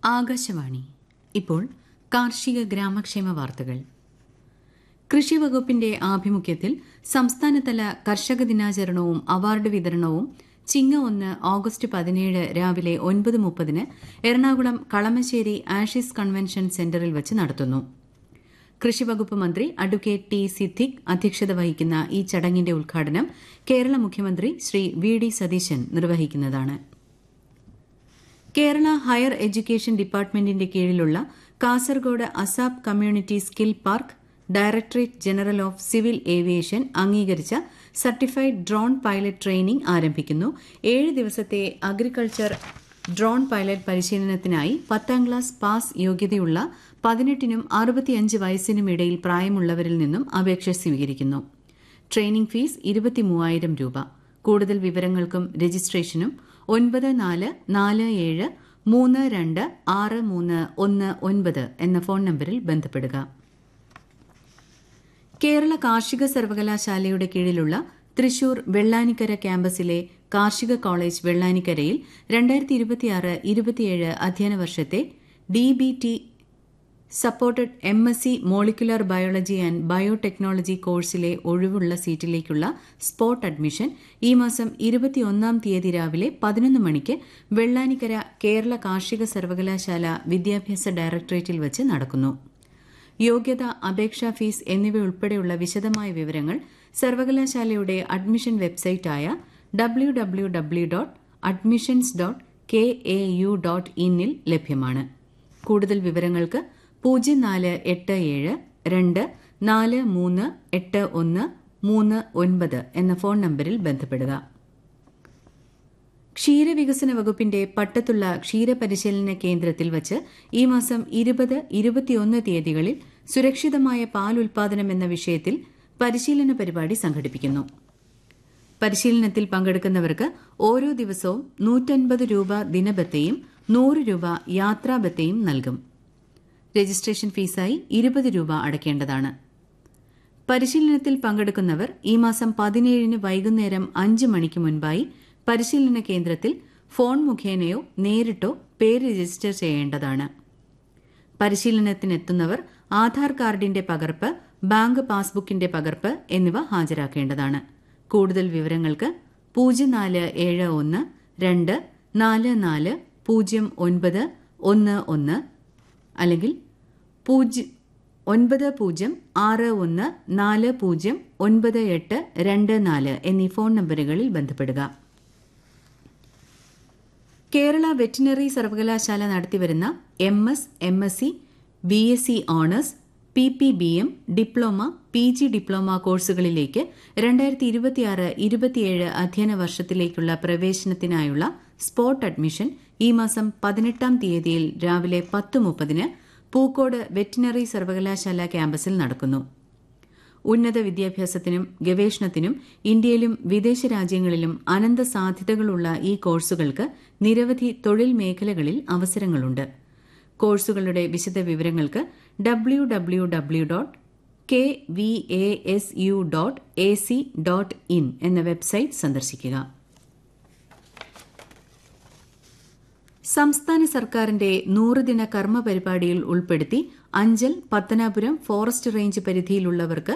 ആകാശവാണി ഇപ്പോൾ കാർഷിക ഗ്രാമക്ഷേമ വാർത്തകൾ കൃഷി വകുപ്പിന്റെ ആഭിമുഖ്യത്തിൽ സംസ്ഥാനതല കർഷക ദിനാചരണവും അവാർഡ് വിതരണവും ചിങ്ങ ഒന്ന് ഓഗസ്റ്റ് പതിനേഴ് രാവിലെ ഒൻപത് മുപ്പതിന് എറണാകുളം കളമശ്ശേരി ആഷിസ് കൺവെൻഷൻ സെന്ററിൽ വച്ച് നടത്തുന്നു കൃഷിവകുപ്പ് മന്ത്രി അഡ്വക്കേറ്റ് ടി സിദ്ദിഖ് അധ്യക്ഷത വഹിക്കുന്ന ഈ ചടങ്ങിന്റെ ഉദ്ഘാടനം കേരള മുഖ്യമന്ത്രി ശ്രീ വി ഡി സതീശൻ നിർവഹിക്കുന്നതാണ് കേരള ഹയർ എഡ്യൂക്കേഷൻ ഡിപ്പാർട്ട്മെന്റിന്റെ കീഴിലുള്ള Kasaragod ASAP community skill park directorate general of civil aviation അംഗീകരിച്ച സർട്ടിഫൈഡ് ഡ്രോൺ പൈലറ്റ് ട്രെയിനിംഗ് ആരംഭിക്കുന്നു ഏഴ് ദിവസത്തെ അഗ്രികൾച്ചർ ഡ്രോൺ പൈലറ്റ് പരിശീലനത്തിനായി പത്താം ക്ലാസ് പാസ് യോഗ്യതയുള്ള പതിനെട്ടിനും അറുപത്തിയഞ്ച് വയസ്സിനും ഇടയിൽ പ്രായമുള്ളവരിൽ നിന്നും അപേക്ഷ സ്വീകരിക്കുന്നു ട്രെയിനിംഗ് ഫീസ് ഇരുപത്തിമൂവായിരം രൂപ കൂടുതൽ വിവരങ്ങൾക്കും രജിസ്ട്രേഷനും ഒൻപത് നാല് നാല് ഏഴ് മൂന്ന് രണ്ട് ആറ് മൂന്ന് ഒന്ന് ഒൻപത് എന്ന ഫോൺ നമ്പറിൽ ബന്ധപ്പെടുക കേരള കാർഷിക സർവകലാശാലയുടെ കീഴിലുള്ള തൃശൂർ വെള്ളാനിക്കര ക്യാമ്പസിലെ കാർഷിക കോളേജ് വെള്ളാനിക്കരയിൽ രണ്ടായിരത്തി ഇരുപത്തിയാറ് ഇരുപത്തിയേഴ് അധ്യയന വർഷത്തെ D B T supported M S C molecular biology and biotechnology കോഴ്സിലെ ഒഴിവുള്ള സീറ്റിലേക്കുള്ള സ്പോട്ട് അഡ്മിഷൻ ഈ മാസം ഇരുപത്തിയൊന്നാം തീയതി രാവിലെ പതിനൊന്ന് മണിക്ക് വെള്ളാനിക്കര കേരള കാർഷിക സർവകലാശാല വിദ്യാഭ്യാസ ഡയറക്ടറേറ്റിൽ വച്ച് നടക്കുന്നു യോഗ്യത അപേക്ഷാ ഫീസ് എന്നിവയുൾപ്പെടെയുള്ള വിശദമായ വിവരങ്ങൾ സർവകലാശാലയുടെ അഡ്മിഷൻ വെബ്സൈറ്റായ W W W dot admissions dot K A U dot ഇന്നിൽ ലഭ്യമാണ് കൂടുതൽ വിവരങ്ങൾക്ക് പൂജ്യം നാല് എട്ട് ഏഴ് രണ്ട് നാല് മൂന്ന് എട്ട് ഒന്ന് മൂന്ന് ഒൻപത് എന്ന ഫോൺ നമ്പറിൽ ബന്ധപ്പെടുക ക്ഷീരവികസന വകുപ്പിന്റെ പട്ടത്തുള്ള ക്ഷീരപരിശീലന കേന്ദ്രത്തിൽ വച്ച് ഈ മാസം ഇരുപത് ഇരുപത്തിയൊന്ന് തീയതികളിൽ സുരക്ഷിതമായ പാൽ ഉൽപാദനം എന്ന വിഷയത്തിൽ പരിശീലന പരിപാടി സംഘടിപ്പിക്കുന്നു പരിശീലനത്തിൽ പങ്കെടുക്കുന്നവർക്ക് ഓരോ ദിവസവും നൂറ്റൻപത് രൂപ ദിനബത്തയും നൂറ് രൂപ യാത്രാബത്തയും നൽകും രജിസ്ട്രേഷൻ ഫീസായി ഇരുപത് രൂപ അടയ്ക്കേണ്ടതാണ് പരിശീലനത്തിൽ പങ്കെടുക്കുന്നവർ ഈ മാസം പതിനേഴിന് വൈകുന്നേരം അഞ്ച് മണിക്ക് മുൻപായി പരിശീലന കേന്ദ്രത്തിൽ ഫോൺ മുഖേനയോ നേരിട്ടോ പേര് രജിസ്റ്റർ ചെയ്യേണ്ടതാണ് പരിശീലനത്തിനെത്തുന്നവർ ആധാർ കാർഡിന്റെ പകർപ്പ് ബാങ്ക് പാസ്ബുക്കിന്റെ പകർപ്പ് എന്നിവ ഹാജരാക്കേണ്ടതാണ് കൂടുതൽ വിവരങ്ങൾക്ക് പൂജ്യം നാല് ഏഴ് ഒന്ന് രണ്ട് നാല് നാല് പൂജ്യം ഒൻപത് ഒന്ന് ഒന്ന് അല്ലെങ്കിൽ പൂജ്യം ഒൻപത് പൂജ്യം ആറ് ഒന്ന് നാല് പൂജ്യം ഒൻപത് എട്ട് രണ്ട് നാല് എന്നീ ഫോൺ നമ്പറുകളിൽ ബന്ധപ്പെടുക കേരള വെറ്റിനറി സർവകലാശാല നടത്തിവരുന്ന M S M S C B S C honours P P B M diploma P G diploma കോഴ്സുകളിലേക്ക് രണ്ടായിരത്തി ഇരുപത്തിയാറ് ഇരുപത്തിയേഴ് അധ്യയന വർഷത്തിലേക്കുള്ള പ്രവേശനത്തിനായുള്ള സ്പോട്ട് അഡ്മിഷൻ ഈ മാസം പതിനെട്ടാം തീയതിയിൽ രാവിലെ പത്ത് മുപ്പതിന് പൂക്കോട് വെറ്റിനറി സർവകലാശാല ക്യാമ്പസിൽ നടക്കുന്നു ഉന്നത വിദ്യാഭ്യാസത്തിനും ഗവേഷണത്തിനും ഇന്ത്യയിലും വിദേശ രാജ്യങ്ങളിലും അനന്ത സാധ്യതകളുള്ള ഈ കോഴ്സുകൾക്ക് നിരവധി തൊഴിൽ മേഖലകളിൽ അവസരങ്ങളുണ്ട് കോഴ്സുകളുടെ വിശദ വിവരങ്ങൾക്ക് W W W dot K V A S U dot A C dot in എന്ന വെബ്സൈറ്റ് സന്ദർശിക്കുക സംസ്ഥാന സർക്കാരിന്റെ നൂറുദിന കർമ്മ പരിപാടിയിൽ ഉൾപ്പെടുത്തി അഞ്ചൽ പത്തനാപുരം ഫോറസ്റ്റ് റേഞ്ച് പരിധിയിലുള്ളവർക്ക്